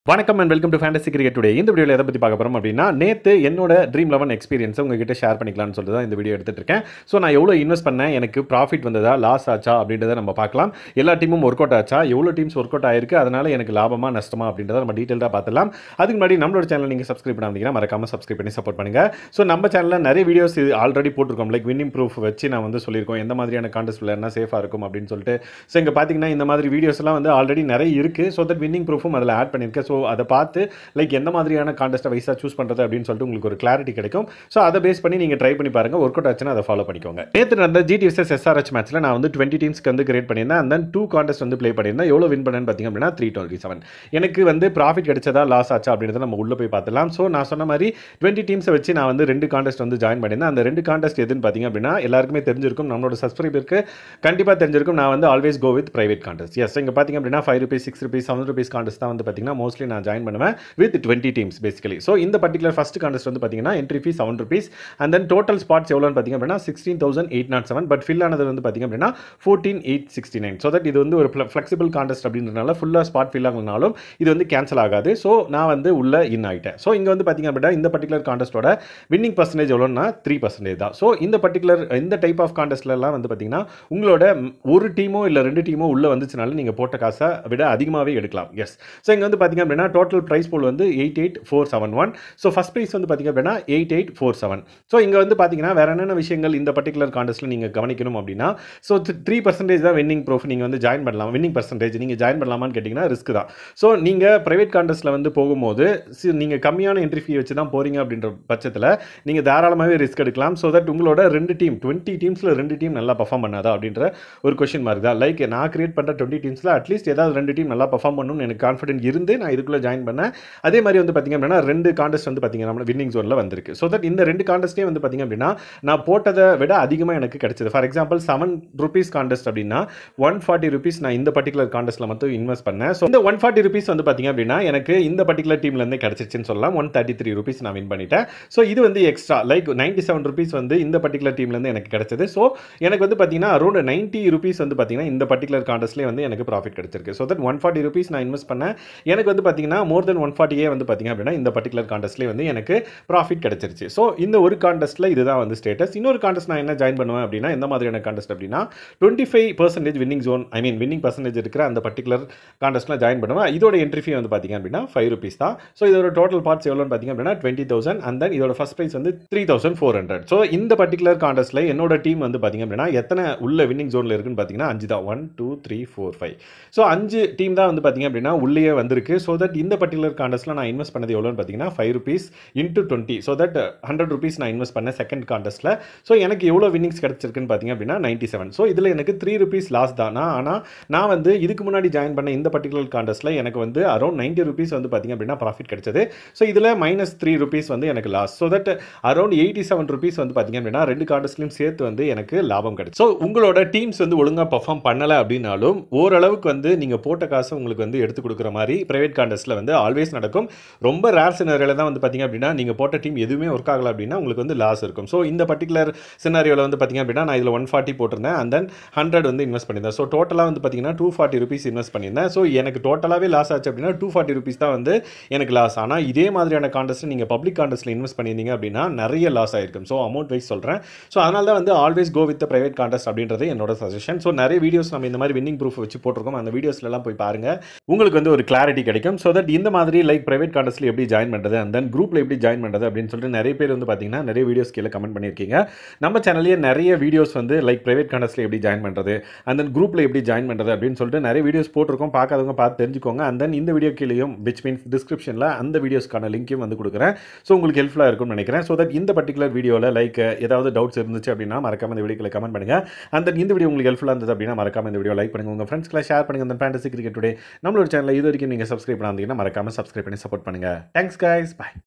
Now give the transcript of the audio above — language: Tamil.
வணக்கம் and welcome to fantasy cricket today இந்த வீடியோவில் எதை பற்றி பார்க்க போகிறோம் அப்படின்னா நேற்று என்னோட ட்ரீம் லெவன் எக்ஸ்பீரியன்ஸை உங்ககிட்ட ஷேர் பண்ணிக்கலாம்னு சொல்லிட்டு தான் இந்த வீடியோ எடுத்துட்டு இருக்கேன் ஸோ நான் எவ்வளோ இன்வெஸ்ட் பண்ணேன் எனக்கு ப்ராஃபிட் வந்ததா லாஸ் ஆச்சா அப்படின்றத நம்ம பார்க்கலாம் எல்லா டீமும் ஒர்க் அவுட் ஆச்சா எவ்வளோ டீம்ஸ் ஒர்க் அவுட் ஆயிருக்கு அதனால எனக்கு லாபமா நஷ்டமா அப்படின்றத நம்ம டீட்டெயிலாக பார்த்துலாம் அதுக்கு முன்னாடி நம்மளோட சேனல் நீங்கள் சப்ஸ்கிரைப் பண்ணாதீங்கன்னா மறக்காம சப்ஸ்கிரைப் பண்ணி சப்போர்ட் பண்ணுங்க ஸோ நம்ம சேனலில் நிறைய வீடியோஸ் ஆல்ரெடி போட்டிருக்கோம் லைக் வின்னிங் ப்ரூஃப் வச்சு நான் வந்து சொல்லியிருக்கோம் எந்த மாதிரியான கான்டெஸ்ட் விளையாடினா சேஃபாக இருக்கும் அப்படின்னு சொல்லிட்டு ஸோ இங்கே பார்த்தீங்கன்னா இந்த மாதிரி வீடியோஸ் எல்லாம் வந்து ஆல்ரெடி நிறைய இருக்குது ஸோ தட் வின்னிங் ப்ரூஃபும் அதில் ஆட் பண்ணியிருக்கேன் ஸோ அதை பார்த்து லைக் எந்த மாதிரியான கான்டெஸ்ட்டை வைஸாக சூஸ் பண்ணுறது அப்படின்னு சொல்லிட்டு உங்களுக்கு ஒரு கிளாரிட்டி கிடைக்கும் ஸோ அதை பேஸ் பண்ணி நீங்கள் ட்ரை பண்ணி பாருங்க ஒர்க் அவுட் ஆச்சுன்னா அதை ஃபாலோ பண்ணிக்கோங்க நேற்று நடந்த ஜிடி விசஸ் எஸ்ஆர்ஹெச் மேட்ச்சில் நான் வந்து டுவெண்ட்டி டீம்ஸ்க்கு வந்து கிரியேட் பண்ணியிருந்தேன் அந்த டூ கான்டெஸ்ட் வந்து ப்ளே பண்ணியிருந்தேன் எவ்வளோ வின் பண்ணேன்னு பார்த்தீங்க அப்படின்னா த்ரீ டுவெண்ட்டி செவன் எனக்கு வந்து ப்ராஃபிட் கிடைச்சதா லாஸ் ஆச்சா அப்படின்றத நம்ம உள்ளே போய் பார்த்துலாம் ஸோ நான் சொன்ன மாதிரி டுவெண்ட்டி டீம்ஸை வச்சு நான் வந்து ரெண்டு கான்டெஸ்ட் வந்து ஜாயின் பண்ணியிருந்தேன் அந்த ரெண்டு கான்டெஸ்ட் எதுன்னு பார்த்தீங்க அப்படின்னா எல்லாருக்குமே தெரிஞ்சிருக்கும் நம்மளோட சப்ஸ்கிரைபருக்கு கண்டிப்பாக தெரிஞ்சிருக்கும் நான் வந்து always go with private contests இங்கே பார்த்தீங்க அப்படின்னா five rupees six rupees seven rupees contest தான் வந்து பார்த்தீங்கன்னா மோஸ்ட்லி நான் ஜாயின் பண்ணுவேன் with twenty teams basically so இந்த பர்டிகுலர் ஃபஸ்ட் கான்டெஸ்ட் வந்து பார்த்தீங்கன்னா entry fees seven rupees and then total spots எவ்வளோன்னு பார்த்தீங்க அப்படின்னா sixteen thousand eight naught seven but fill ஆனது வந்து பார்த்தீங்க அப்படின்னா fourteen eight sixty nine so that இது வந்து ஒரு ஃப்ளெக்சிபிள் கான்டெஸ்ட் அப்படின்றனால ஃபுல்லாக ஸ்பாட் ஃபில் ஆகலனாலும் இது வந்து கேன்சல் ஆகாது ஸோ நான் வந்து உள்ள இன் ஆகிட்டேன் ஸோ இங்கே வந்து பார்த்தீங்க அப்படின்னா இந்த பர்டிகுலர் கான்டெஸ்ட்டோட வின்னிங் பர்சன்டேஜ் எவ்வளோன்னா த்ரீ பர்சன்டேஜ் தான் ஸோ இந்த பர்டிகுலர் இந்த டைப் ஆஃப் கான்டெஸ்ட்லலாம் வந்து பார்த்தீங்கன்னா உங்களோட ம், ஒரு டீமோ இல்லை ரெண்டு டீமோ உள்ளே வந்துச்சுனாலும் நீங்கள் போட்ட காசை விட அதிகமாகவே எடுக்கலாம் எஸ் ஸோ இங்கே வந்து பார்த்தீங்க அப்படின்னா டோட்டல் ப்ரைஸ் போல் வந்து eight eight four seven one so first prize வந்து பார்த்தீங்க அப்படின்னா eight eight four seven so இங்கே வந்து பார்த்தீங்கன்னா வேற என்னென்ன விஷயங்கள் இந்த பர்டிகுலர் கான்டெஸ்ட்டில் நீங்கள் கவனிக்கணும் அப்படின்னா ஸோ த்ரீ பர்சன்டேஜ் தான் வின்னிங் ப்ரூஃப் நீங்கள் வந்து ஜாயின் பண்ணலாம் வின்னிங் பர்சன்டேஜ் நீங்கள் ஜாயின் பண்ணலாமான்னு கேட்டிங்கன்னா ரிஸ்க் தான் ஸோ நீங்கள் ப்ரைவேட் கான்டெஸ்ட்டில் வந்து போகும்போது நீங்கள் கம்மியான என்ட்ரி ஃபீ வச்சு தான் போகிறீங்க அப்படின்ற பட்சத்தில் நீங்கள் தாராளமாகவே ரிஸ்க் எடுக்கலாம் ஸோ தட் உங்களோட ரெண்டு டீம் டுவெண்ட்டி டீம்ஸில் ரெண்டு டீம் நல்லா பர்ஃபார்ம் பண்ணாதா அப்படின்ற ஒரு கொஷின் மார்க் தான் லைக் நான் கிரியேட் பண்ணுற டுவெண்ட்டி டீம்ஸில் அட்லீஸ்ட் ஏதாவது ரெண்டு டீம் நல்லா பர்ஃபார்ம் பண்ணணும்னு எனக்கு கான்ஃபிடென்ட் இருந்து நான் இதுக்குள்ளே ஜாயின் பண்ணேன் அதே மாதிரி வந்து பார்த்தீங்க அப்படின்னா ரெண்டு கான்டெஸ்ட் வந்து பார்த்தீங்க நம்ம வின்னிங் ஜோனில் வந்திருக்கு ஸோ தட் இந்த ரெண்டு கான்டெஸ்ட்டே வந்து பார்த்தீங்க அப்படின்னா நான் போட்டதை விட அதிகமாக எனக்கு கிடைச்சது for example seven rupees contest அப்படின்னா ஒன் ஃபார்ட்டி ருபீஸ் நான் இந்த பர்டிகுலர் கான்டெஸ்ட்டில் மட்டும் இன்வெஸ்ட் பண்ணேன் ஸோ இந்த ஒன் ஃபார்ட்டி ருபீஸ் வந்து பார்த்தீங்க அப்படின்னா எனக்கு இந்த பர்டிகுலர் டீம்லேருந்தே கிடச்சிச்சுன்னு சொல்லலாம் ஒன் தேர்ட்டி த்ரீ ருபீஸ் நான் வின் பண்ணிட்டேன் ஸோ இது வந்து extra like ninety seven rupees வந்து இந்த பர்டிகுலர் டீம்லேருந்து எனக்கு கிடைச்சது ஸோ எனக்கு வந்து பார்த்தீங்கன்னா அரௌண்ட் நைன்ட்டி ருபீஸ் வந்து பார்த்தீங்கன்னா இந்த பர்டிகுலர் கான்டெஸ்ட்லேயே வந்து எனக்கு ப்ராஃபிட் கிடைச்சிருக்கு so that one forty rupees நான் இன்வெஸ்ட் பண்ணேன் எனக்கு வந்து பார்த்தீங்கன்னா மோர் தென் ஒன் ஃபார்ட்டியே வந்து பார்த்தீங்க அப்படின்னா இந்த பர்டிகுலர் கான்டெஸ்ட்லேயே வந்து எனக்கு ப்ராஃபிட் கிடைச்சிருச்சு ஸோ இந்த ஒரு கான்டெஸ்ட்டில் இதுதான் வந்து ஸ்டேட்டஸ் இன்னொரு கான்டெஸ்ட் நான் என்ன ஜாயின் பண்ணுவேன் அப்படின்னா எந்த மாதிரியான கான்டெஸ்ட் அப்படின்னா twenty five percentage winning zone I mean winning percentage இருக்கிற அந்த பர்டிகுலர் கான்டெஸ்ட்டில் ஜாயின் பண்ணுவேன் இதோட என்ட்ரி ஃபீ வந்து பார்த்தீங்க அப்படின்னா ஃபைவ் ருபீஸ் தான் ஸோ இதோட டோட்டல் பார்ட்ஸ் எவ்வளோன்னு பார்த்தீங்க அப்படின்னா டுவெண்ட்டி தௌசண்ட் அண்ட் தென் இதோட ஃபஸ்ட் ப்ரைஸ் வந்து three thousand four hundred so இந்த பர்டிகுலர் கான்டெஸ்ட்டில் என்னோட டீம் வந்து பார்த்தீங்க அப்படின்னா எத்தனை உள்ள வின்னிங் ஜோனில் இருக்குன்னு பார்த்தீங்கன்னா அஞ்சு தான் one two three four five so அஞ்சு டீம் தான் வந்து பார்த்தீங்க அப்படின்னா உள்ளே வந்திருக்கு ஸோ தட் இந்த பர்டிகுலர் கான்டெஸ்ட்டில் நான் இன்வெஸ்ட் பண்ணது எவ்வளோன்னு பார்த்தீங்கன்னா five rupees into twenty so that hundred rupees நான் இன்வெஸ்ட் பண்ணேன் செகண்ட் கான்டெஸ்ட்டில் ஸோ எனக்கு எவ்வளோ வின்னிங்ஸ் கிடச்சிருக்குன்னு பார்த்தீங்க அப்படின்னா நைன்ட்டி செவன் ஸோ இதில் எனக்கு த்ரீ ருபீஸ் லாஸ் தான் நான் ஆனால் நான் வந்து இதுக்கு முன்னாடி ஜாயின் பண்ண இந்த பர்டிகுலர் கான்டெஸ்ட்டில் எனக்கு வந்து அரௌண்ட் நைன்ட்டி ருபீஸ் வந்து பார்த்தீங்க அப்படின்னா ப்ராஃபிட் கிடைச்சது ஸோ இதில் மைனஸ் த்ரீ ருபீஸ் வந்து எனக்கு loss so that around eighty seven rupees வந்து பார்த்தீங்க அப்படின்னா ரெண்டு கான்டெஸ்ட்லையும் சேர்த்து வந்து எனக்கு லாபம் கிடைச்சு ஸோ உங்களோட டீம்ஸ் வந்து ஒழுங்காக பர்ஃபார்ம் பண்ணலை அப்படின்னாலும் ஓரளவுக்கு வந்து நீங்கள் போட்ட காசை உங்களுக்கு வந்து எடுத்து கொடுக்குற மாதிரி பிரைவேட் கான்டெஸ்ட்டில் வந்து ஆல்வேஸ் நடக்கும் ரொம்ப ரேர் சினாரியில் தான் வந்து பார்த்தீங்க அப்படின்னா நீங்கள் போட்ட டீம் எதுவுமே ஒர்க் ஆகலை அப்படின்னா உங்களுக்கு வந்து லாஸ் இருக்கும் ஸோ இந்த பர்டிகுலர் சினாரியோவில் வந்து பார்த்தீங்க அப்படின்னா நான் இதில் ஒன் ஃபார்ட்டி போட்டிருந்தேன் அண்ட் தென் ஹண்ட்ரட் வந்து இன்வெஸ்ட் பண்ணியிருந்தேன் ஸோ டோட்டலாக வந்து பார்த்தீங்கன்னா டூ ஃபார்ட்டி ருபீஸ் இன்வெஸ்ட் பண்ணியிருந்தேன் ஸோ எனக்கு டோட்டலாகவே லாஸ் ஆச்சு அப்படின்னா டூ ஃபார்ட்டி ருபீஸ் தான் வந்து எனக்கு லாஸ் ஆனால் இதே மாதிரியான கான்டெஸ்ட் நீங்கள் பப்ளிக் கான்டெஸ்ட்டில் இன்வெஸ்ட் பண்ணியிருந்தீங்க அப்படின்னா நிறைய லாஸ் ஆயிருக்கும் ஸோ அமௌண்ட் வைஸ் சொல்கிறேன் ஸோ அதனால தான் வந்து always go with private contest அப்படின்றது என்னோட சஜஷன் ஸோ நிறைய வீடியோஸ் நம்ம இந்த மாதிரி வின்னிங் ப்ரூஃப் வச்சு போட்டிருக்கோம் அந்த வீடியோஸ்லாம் போய் பாருங்க உங்களுக்கு வந்து ஒரு கிளாரிட்டி கிடைக்கும் ஸோ தட் இந்த மாதிரி லைக் பிரைவேட் கான்டெஸ்ட்டில் எப்படி ஜாயின் பண்ணுறது அண்ட் தென் குரூப்பில் எப்படி ஜாயின் பண்ணுறது அப்படின்னு சொல்லிட்டு நிறைய பேர் வந்து பார்த்தீங்கன்னா நிறைய வீடியோஸ் கீழே கமெண்ட் பண்ணியிருக்கீங்க நம்ம சேனல்லேயே நிறைய வீடியோஸ் வந்து லைக் பிரைவேட் கான்டெஸ்ட்டில் எப்படி ஜாயின் பண்ணுறது அண்ட் தென் குரூப்பில் எப்படி ஜாயின் பண்ணுறது அப்படின்னு சொல்லிட்டு நிறைய வீடியோஸ் போட்டிருக்கோம் பார்க்காதவங்க பார்த்து தெரிஞ்சுக்கோங்க அண்ட் தென் இந்த வீடியோ கீழேயும் விச் மீன்ஸ் டிஸ்கிரிப்ஷனில் அந்த வீடியோஸ்க்கான லிங்க்கையும் வந்து கொடுக்குறேன் ஸோ உங்களுக்கு ஹெல்ப்ஃபுல்லாக இருக்கும்னு நினைக்கிறேன் ஸோ தட் இந்த பர்டிகுலர் வீடியோவில் லைக் ஏதாவது டவுட்ஸ் இருந்துச்சு அப்படின்னா மறக்காம இந்த வீடியோவில் கமெண்ட் பண்ணுங்க அண்ட் தென் இந்த வீடியோ உங்களுக்கு ஹெல்ப்ஃபுல்லாக இருந்தது அப்படின்னா மறக்காம இந்த வீடியோ லைக் பண்ணுங்க உங்கள் ஃப்ரெண்ட்ஸ்க்குலாம் ஷேர் பண்ணுங்க அந்த ஃபேண்டசி கிரிக்கெட் டுடே நம்மளோட சேனலில் இது வரைக்கும் நீங்கள் சப்ஸ்கிரைப் பண்ணாதீங்கன்னா மறக்காம சப்ஸ்கிரைப் பண்ணி சப்போர்ட் பண்ணுங்க தேங்க்ஸ் கைஸ் பை